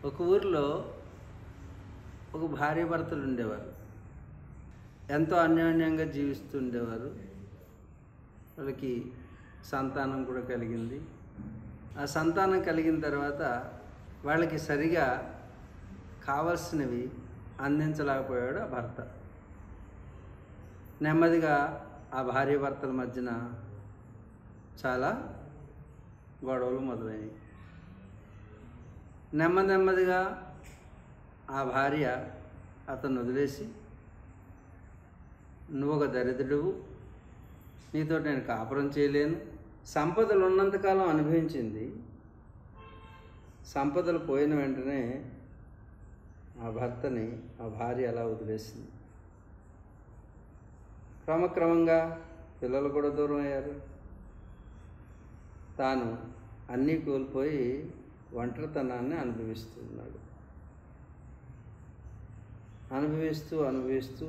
ఒక ఊరిలో ఒక భార్య భర్తలు ఉండేవారు ఎంతో అన్యోన్యంగా జీవిస్తూ ఉండేవారు వాళ్ళకి సంతానం కూడా కలిగింది ఆ సంతానం కలిగిన తర్వాత వాళ్ళకి సరిగా కావలసినవి అందించలేకపోయాడు ఆ భర్త నెమ్మదిగా ఆ భార్య భర్తల మధ్యన చాలా గొడవలు మొదలయ్యాయి నెమ్మది నెమ్మదిగా ఆ భార్య అతను వదిలేసి నువ్వు ఒక దరిద్రుడువు నీతో నేను కాపురం చేయలేను సంపదలు ఉన్నంతకాలం అనుభవించింది సంపదలు పోయిన వెంటనే ఆ భర్తని ఆ భార్య అలా వదిలేసింది క్రమక్రమంగా పిల్లలు కూడా దూరం అయ్యారు తాను అన్నీ కోల్పోయి ఒంటరితనాన్ని అనుభవిస్తున్నాడు అనుభవిస్తూ అనుభవిస్తూ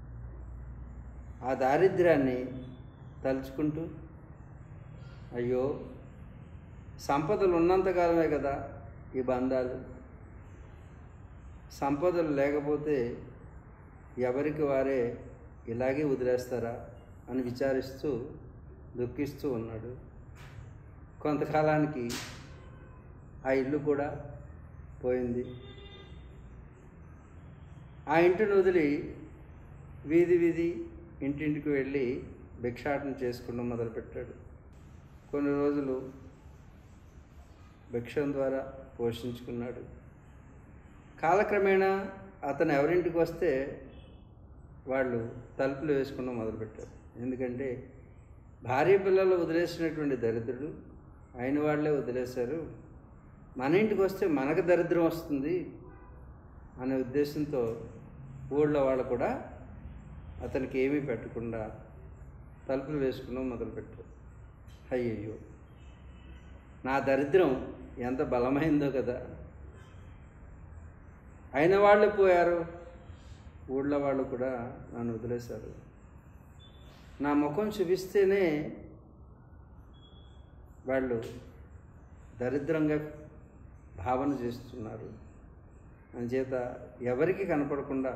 ఆ దారిద్ర్యాన్ని తలుచుకుంటూ అయ్యో సంపదలు ఉన్నంతకాలమే కదా ఈ బంధాలు సంపదలు లేకపోతే ఎవరికి వారే ఇలాగే వదిలేస్తారా అని విచారిస్తూ దుఃఖిస్తూ ఉన్నాడు కొంతకాలానికి ఆ ఇల్లు కూడా పోయింది ఆ ఇంటిని వదిలి వీధి వీధి ఇంటింటికి వెళ్ళి భిక్షాటన చేసుకోవడం మొదలుపెట్టాడు కొన్ని రోజులు భిక్షం ద్వారా పోషించుకున్నాడు కాలక్రమేణా అతను ఎవరింటికి వస్తే వాళ్ళు తలుపులు వేసుకోవడం మొదలుపెట్టారు ఎందుకంటే భార్య పిల్లలు వదిలేసినటువంటి దరిద్రుడు అయిన వాళ్ళే వదిలేశారు మన ఇంటికి వస్తే మనకు దరిద్రం వస్తుంది అనే ఉద్దేశంతో ఊళ్ళో వాళ్ళు కూడా అతనికి ఏమీ పెట్టకుండా తలుపులు వేసుకోవడం మొదలుపెట్టారు అయ్యయ్యో నా దరిద్రం ఎంత బలమైందో కదా అయిన వాళ్ళు పోయారు ఊళ్ళో వాళ్ళు కూడా నన్ను వదిలేశారు నా ముఖం చూపిస్తేనే వాళ్ళు దరిద్రంగా భావన చేస్తున్నారు అంచేత ఎవరికి కనపడకుండా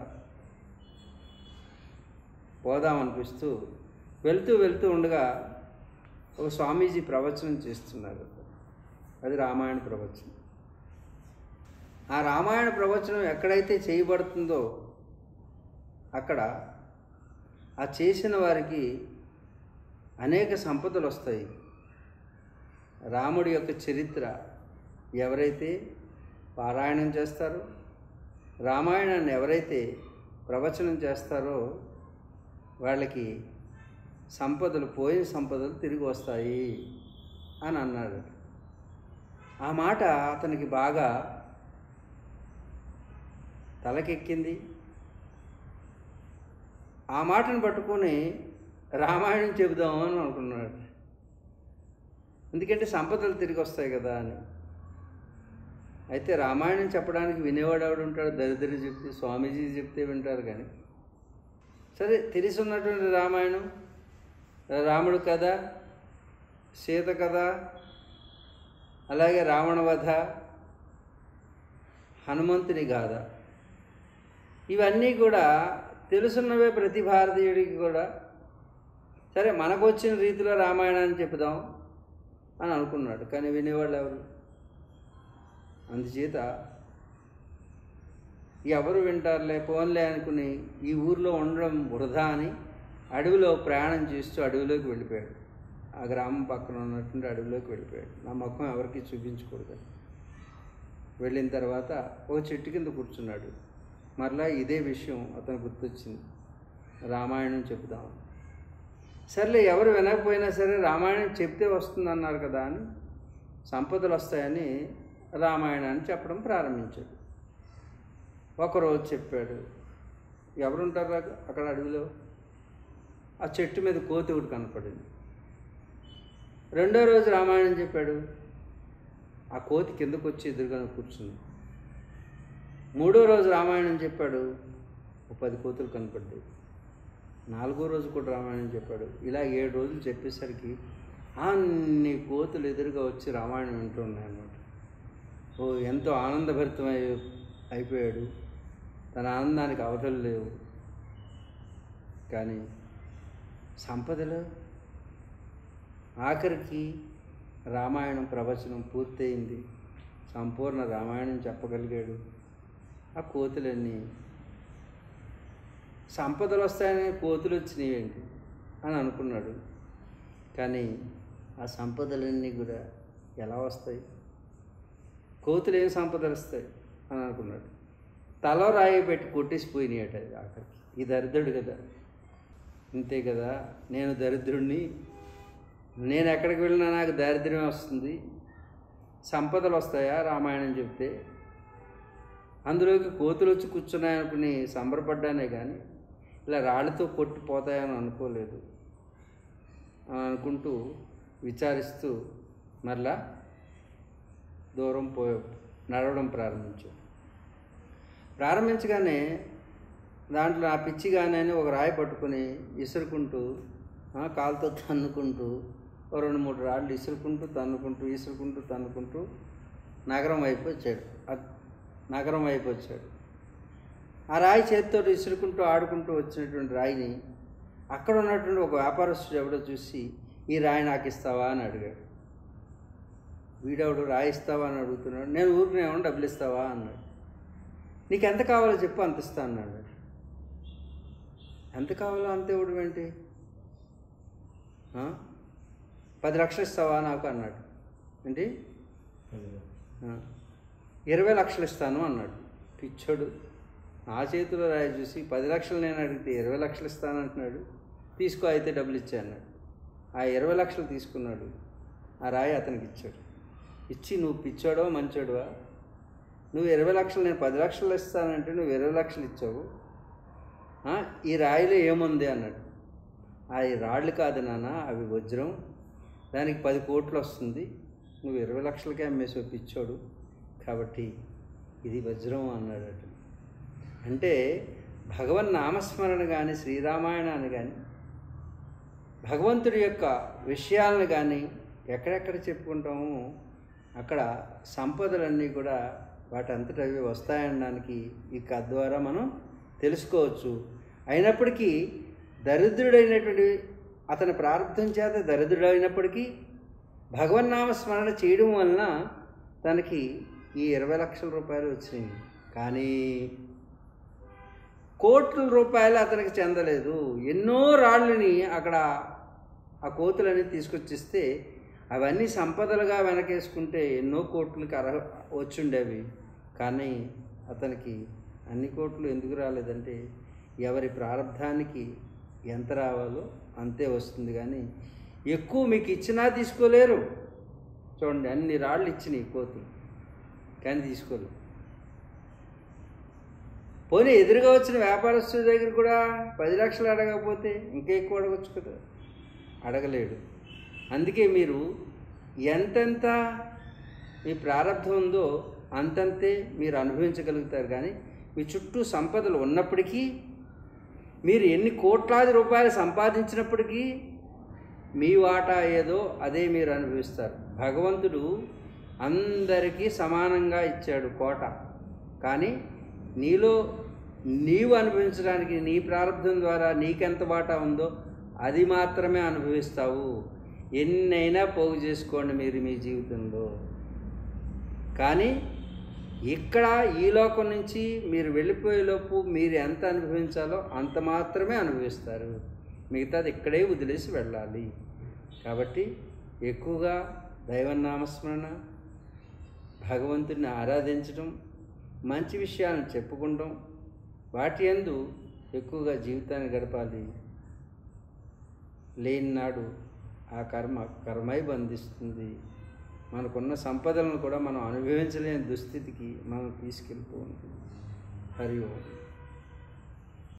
పోదామనిపిస్తూ వెళ్తూ వెళ్తూ ఉండగా ఒక స్వామీజీ ప్రవచనం చేస్తున్నారు అది రామాయణ ప్రవచనం ఆ రామాయణ ప్రవచనం ఎక్కడైతే చేయబడుతుందో అక్కడ ఆ చేసిన వారికి అనేక సంపదలు వస్తాయి రాముడి యొక్క చరిత్ర ఎవరైతే పారాయణం చేస్తారో రామాయణాన్ని ఎవరైతే ప్రవచనం చేస్తారో వాళ్ళకి సంపదలు పోయిన సంపదలు తిరిగి వస్తాయి అని అన్నాడు ఆ మాట అతనికి బాగా తలకెక్కింది ఆ మాటను పట్టుకొని రామాయణం చెబుదామని అనుకున్నాడు ఎందుకంటే సంపదలు తిరిగి వస్తాయి కదా అని అయితే రామాయణం చెప్పడానికి వినేవాడు ఎవడు ఉంటాడు దరిద్రుడు చెప్తే స్వామీజీ చెప్తే వింటారు కానీ సరే తెలిసి ఉన్నటువంటి రామాయణం రాముడు కథ సీత కథ అలాగే రావణ వధ హనుమంతుని గాథ ఇవన్నీ కూడా తెలుసున్నవే ప్రతి భారతీయుడికి కూడా సరే మనకు వచ్చిన రీతిలో రామాయణాన్ని చెప్పుదాం అని అనుకున్నాడు కానీ వినేవాళ్ళు ఎవరు అందుచేత ఎవరు వింటారులే పోన్లే అనుకుని ఈ ఊర్లో ఉండడం వృధా అని అడవిలో ప్రయాణం చేస్తూ అడవిలోకి వెళ్ళిపోయాడు ఆ గ్రామం పక్కన ఉన్నటువంటి అడవిలోకి వెళ్ళిపోయాడు నా ముఖం ఎవరికి చూపించకూడదు వెళ్ళిన తర్వాత ఒక చెట్టు కింద కూర్చున్నాడు మరలా ఇదే విషయం అతను గుర్తొచ్చింది రామాయణం చెప్దాం సర్లే ఎవరు వినకపోయినా సరే రామాయణం చెప్తే వస్తుంది అన్నారు కదా అని సంపదలు వస్తాయని రామాయణాన్ని చెప్పడం ప్రారంభించాడు ఒకరోజు చెప్పాడు ఎవరుంటారు అక్కడ అడవిలో ఆ చెట్టు మీద కోతి ఒకటి కనపడింది రెండో రోజు రామాయణం చెప్పాడు ఆ కోతి కిందకు వచ్చి ఎదురుగా కూర్చుంది మూడో రోజు రామాయణం చెప్పాడు ఒక పది కోతులు కనపడ్డాయి నాలుగో రోజు కూడా రామాయణం చెప్పాడు ఇలా ఏడు రోజులు చెప్పేసరికి అన్ని కోతులు ఎదురుగా వచ్చి రామాయణం వింటూ ఉన్నాయన్నమాట ఓ ఎంతో ఆనందభరితమై అయిపోయాడు తన ఆనందానికి అవధులు లేవు కానీ సంపదలు ఆఖరికి రామాయణం ప్రవచనం పూర్తయింది సంపూర్ణ రామాయణం చెప్పగలిగాడు ఆ కోతులన్నీ సంపదలు వస్తాయని కోతులు వచ్చినాయి ఏంటి అని అనుకున్నాడు కానీ ఆ సంపదలన్నీ కూడా ఎలా వస్తాయి కోతులు ఏం సంపదలు వస్తాయి అని అనుకున్నాడు తల రాయి పెట్టి కొట్టేసిపోయినాయట అది ఆఖరికి ఈ దరిద్రుడు కదా ఇంతే కదా నేను దరిద్రుడిని నేను ఎక్కడికి వెళ్ళినా నాకు దారిద్ర్యం వస్తుంది సంపదలు వస్తాయా రామాయణం చెప్తే అందులోకి కోతులు వచ్చి కూర్చున్నాయనుకుని సంబరపడ్డానే కానీ ఇలా రాళ్ళతో కొట్టిపోతాయని అనుకోలేదు అని అనుకుంటూ విచారిస్తూ మరలా దూరం పోయే నడవడం ప్రారంభించాం ప్రారంభించగానే దాంట్లో ఆ పిచ్చిగానే ఒక రాయి పట్టుకుని ఇసురుకుంటూ ఆ, కాలుతో తన్నుకుంటూ ఓ రెండు మూడు రాళ్ళు ఇసురుకుంటూ తన్నుకుంటూ ఇసురుకుంటూ తన్నుకుంటూ నగరం వైపు వచ్చాడు అ- నగరం వైపు వచ్చాడు ఆ రాయి చేతితో ఇసురుకుంటూ ఆడుకుంటూ వచ్చినటువంటి రాయిని అక్కడ ఉన్నటువంటి ఒక వ్యాపారస్తుడు ఎవడో చూసి ఈ రాయి నాకు ఇస్తావా అని అడిగాడు వీడెవడు రాయి ఇస్తావా అని అడుగుతున్నాడు నేను ఊరికి ఏమన్నా డబ్బులు ఇస్తావా అన్నాడు నీకు ఎంత కావాలో చెప్పు అంత ఇస్తా అన్నాడు ఎంత కావాలో అంత ఇవ్వడం ఏంటి ఆ? పది లక్షలు ఇస్తావా నాకు అన్నాడు ఏంటి ఆ. ఇరవై లక్షలు ఇస్తాను అన్నాడు పిచ్చోడు నా చేతిలో రాయి చూసి పది లక్షలు నేను అడిగితే ఇరవై లక్షలు ఇస్తాను అంటున్నాడు తీసుకో అయితే డబ్బులు ఇచ్చా అన్నాడు ఆ ఇరవై లక్షలు తీసుకున్నాడు ఆ రాయి అతనికి ఇచ్చాడు ఇచ్చి నువ్వు పిచ్చోడో మంచోడువా నువ్వు ఇరవై లక్షలు నేను పది లక్షలు ఇస్తానంటే నువ్వు ఇరవై లక్షలు ఇచ్చావు ఆ, ఈ రాయిలో ఏముంది అన్నాడు ఆ ఈ రాళ్ళు కాదు నాన్న అవి వజ్రం దానికి పది కోట్లు వస్తుంది నువ్వు ఇరవై లక్షలకే అమ్మేసి పిచ్చోడు కాబట్టి ఇది వజ్రం అన్నాడు అటు అంటే భగవన్ నామస్మరణ కానీ శ్రీరామాయణాన్ని కానీ భగవంతుడి యొక్క విషయాలను కానీ ఎక్కడెక్కడ చెప్పుకుంటామో అక్కడ సంపదలన్నీ కూడా వాటంతట అవి వస్తాయనడానికి ఈ కథ ద్వారా మనం తెలుసుకోవచ్చు అయినప్పటికీ దరిద్రుడైనటువంటి అతని ప్రారంభం చేత దరిద్రుడైనప్పటికీ భగవన్నామ స్మరణ చేయడం వలన తనకి ఈ ఇరవై లక్షల రూపాయలు వచ్చినాయి కానీ కోట్ల రూపాయలు అతనికి చెందలేదు ఎన్నో రాళ్ళని అక్కడ ఆ కోతులని తీసుకొచ్చిస్తే అవన్నీ సంపదలుగా వెనకేసుకుంటే ఎన్నో కోట్లకి అర్హ వచ్చుండేవి కానీ అతనికి అన్ని కోట్లు ఎందుకు రాలేదంటే ఎవరి ప్రారంధానికి ఎంత రావాలో అంతే వస్తుంది కానీ ఎక్కువ మీకు ఇచ్చినా తీసుకోలేరు చూడండి అన్ని రాళ్ళు ఇచ్చినాయి కోతులు కానీ తీసుకోలేరు పోనీ ఎదురుగా వచ్చిన వ్యాపారస్తుడి దగ్గర కూడా పది లక్షలు అడగకపోతే ఇంకా ఎక్కువ అడగచ్చు కదా అడగలేడు అందుకే మీరు ఎంతెంత మీ ప్రారంభం ఉందో అంతంతే మీరు అనుభవించగలుగుతారు కానీ మీ చుట్టూ సంపదలు ఉన్నప్పటికీ మీరు ఎన్ని కోట్లాది రూపాయలు సంపాదించినప్పటికీ మీ వాటా ఏదో అదే మీరు అనుభవిస్తారు భగవంతుడు అందరికీ సమానంగా ఇచ్చాడు కోట కానీ నీలో నీవు అనుభవించడానికి నీ ప్రారంభం ద్వారా నీకెంత వాటా ఉందో అది మాత్రమే అనుభవిస్తావు ఎన్నైనా పోగు చేసుకోండి మీరు మీ జీవితంలో కానీ ఇక్కడ ఈ లోకం నుంచి మీరు వెళ్ళిపోయేలోపు మీరు ఎంత అనుభవించాలో అంత మాత్రమే అనుభవిస్తారు మిగతాది ఇక్కడే వదిలేసి వెళ్ళాలి కాబట్టి ఎక్కువగా దైవనామస్మరణ భగవంతుడిని ఆరాధించడం మంచి విషయాలను చెప్పుకుంటాం వాటి యందు ఎక్కువగా జీవితాన్ని గడపాలి లేని నాడు ఆ కర్మ కర్మై బంధిస్తుంది మనకున్న సంపదలను కూడా మనం అనుభవించలేని దుస్థితికి మనం తీసుకెళ్ళిపోతుంది హరి ఓం